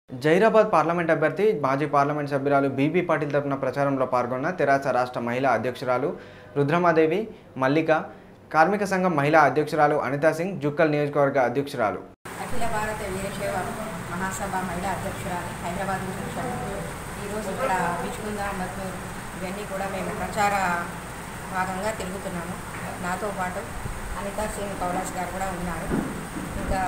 Zaheerabad parliament అభ్యర్థి మాజీ parliament సభ్యురాలు బీబీ పాటిల్ తరపున ప్రచారంలో పాల్గొన్న తెరాస రాష్ట్ర మహిళా అధ్యక్షురాలు రుద్రమాదేవి మల్లిక కార్మిక సంఘం మహిళా అధ్యక్షురాలు అనితా సింగ్ జుక్కల్ నియోజకవర్గ అధ్యక్షురాలు అఖిల భారత వీరశైవ మహాసభ మహిళా అధ్యక్షురాలు హైదరాబాద్ నుంచి వచ్చాను ఈరోజు ఇక్కడ బిచ్చుకుంద మజ్నూర్ ఇవన్నీ కూడా మేము ప్రచార భాగంగా తిరుగుతున్నాము నాతో పాటు అనితా సింగ్ కౌలాస్ గారు కూడా ఉన్నారు ఇంకా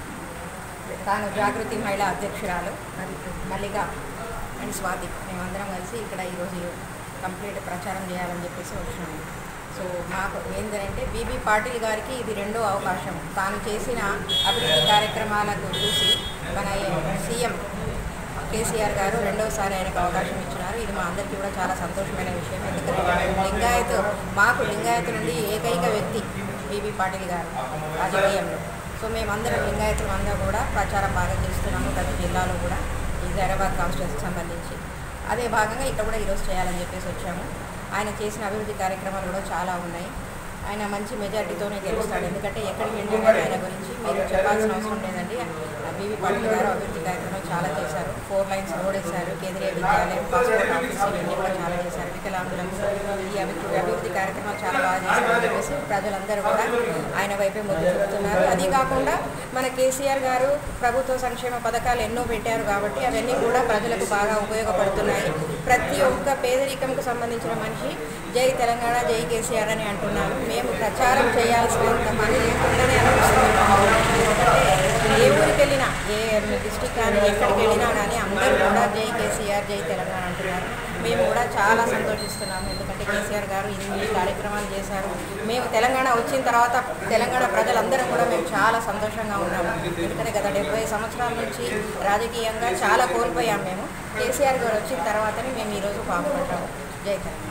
తాను జాగృతి మహిళా అధ్యక్షురాలు మల్లిక అండ్ స్వాతి మేమందరం కలిసి ఇక్కడ ఈరోజు కంప్లీట్ ప్రచారం చేయాలని చెప్పేసి వచ్చినాము సో మాకు ఏంటంటే బీబీ పాటిల్ గారికి ఇది రెండో అవకాశం తాను చేసిన అభివృద్ధి కార్యక్రమాలకు చూసి మన సీఎం కేసీఆర్ గారు రెండోసారి ఆయనకు అవకాశం ఇచ్చినారు ఇది మా అందరికీ కూడా చాలా సంతోషమైన విషయం ఎందుకంటే లింగాయత్ మాకు లింగాయత్ నుండి ఏకైక వ్యక్తి బీబీ పాటిల్ గారు రాజకీయంలో సో మేమందరం లింగాయతులు అందరూ కూడా ప్రచారం బాగా చేస్తున్నాము ప్రతి జిల్లాలో కూడా ఈ హైదరాబాద్ కాన్స్టిట్యూన్సీకి సంబంధించి అదే భాగంగా ఇక్కడ కూడా ఈరోజు చేయాలని చెప్పేసి వచ్చాము ఆయన చేసిన అభివృద్ధి కార్యక్రమాలు కూడా చాలా ఉన్నాయి ఆయన మంచి మెజార్టీతోనే గెలుస్తాడు ఎందుకంటే ఎక్కడికి వెళ్ళినా కానీ ఆయన గురించి మీరు చెప్పాల్సిన అవసరం లేదండి బీవీ పాటిల్ గారు అభివృద్ధి కార్యక్రమాలు చాలా చేశారు ఫోర్ లైన్స్ రోడ్ వేశారు కేంద్రీయ విద్యాలయం పాస్పోర్ట్ ఆఫీస్ ఇవన్నీ కూడా చాలా చేశారు వికలాంగులకు ఈ అభివృద్ధి అభివృద్ధి కార్యక్రమాలు చాలా బాగా చేశారని చెప్పేసి ప్రజలందరూ కూడా ఆయన వైపే మొగ్గు చూపుతున్నారు అది కాకుండా మన కేసీఆర్ గారు ప్రభుత్వ సంక్షేమ పథకాలు ఎన్నో పెట్టారు కాబట్టి అవన్నీ కూడా ప్రజలకు బాగా ఉపయోగపడుతున్నాయి ప్రతి ఒక్క పేదరికంకు సంబంధించిన మనిషి జై తెలంగాణ జై కేసీఆర్ అని అంటున్నారు మేము ప్రచారం చేయాల్సినంత పని లేకుండానే అనిపిస్తుంది ఎందుకంటే ఏ ఊరికి వెళ్ళినా ఏ డిస్టిక్ కానీ ఎక్కడికి వెళ్ళినా కానీ అందరూ కూడా జై కేసీఆర్ జై తెలంగాణ అంటున్నారు మేము కూడా చాలా సంతోషిస్తున్నాము ఎందుకంటే కేసీఆర్ గారు ఇన్ని కార్యక్రమాలు చేశారు మేము తెలంగాణ వచ్చిన తర్వాత తెలంగాణ ప్రజలందరం కూడా మేము చాలా సంతోషంగా ఉన్నాము ఎందుకంటే గత డెబ్బై సంవత్సరాల నుంచి రాజకీయంగా చాలా కోల్పోయాం మేము కేసీఆర్ గారు వచ్చిన తర్వాతనే మేము ఈరోజు పాల్గొంటాము జై తెలంగాణ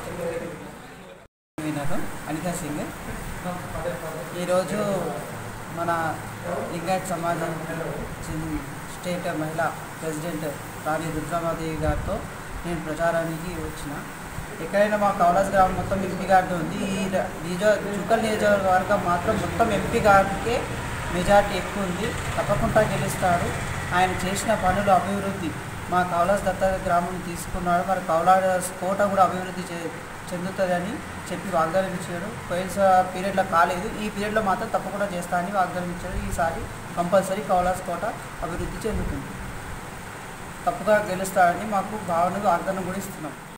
వినరు అనితా సింగ్ ఈరోజు మన లింగాయత్ సమాజం చెందిన స్టేట్ మహిళా ప్రెసిడెంట్ రాణి రుద్రమాదేవి గారితో నేను ప్రచారానికి వచ్చిన ఎక్కడైనా మా కౌలాస్ గ్రామం మొత్తం ఎంపీ గారితో ఉంది ఈ ర- నిజ చుక్కల్ నియోజకవర్గం మాత్రం మొత్తం ఎంపీ గారికే మెజార్టీ ఎక్కువ ఉంది తప్పకుండా గెలుస్తాడు ఆయన చేసిన పనులు అభివృద్ధి మా కౌలాస్ దత్త గ్రామం తీసుకున్నాడు మరి కౌలాస్ కోట కూడా అభివృద్ధి చే చెందుతుందని చెప్పి వాగ్దానం ఇచ్చాడు పోయిన పీరియడ్లో కాలేదు ఈ పీరియడ్లో మాత్రం తప్పకుండా చేస్తా అని వాగ్దానం ఇచ్చాడు ఈసారి కంపల్సరీ కౌలాస్ కోట అభివృద్ధి చెందుతుంది తప్పుగా గెలుస్తాడని మాకు భావన వాగ్దానం కూడా ఇస్తున్నాం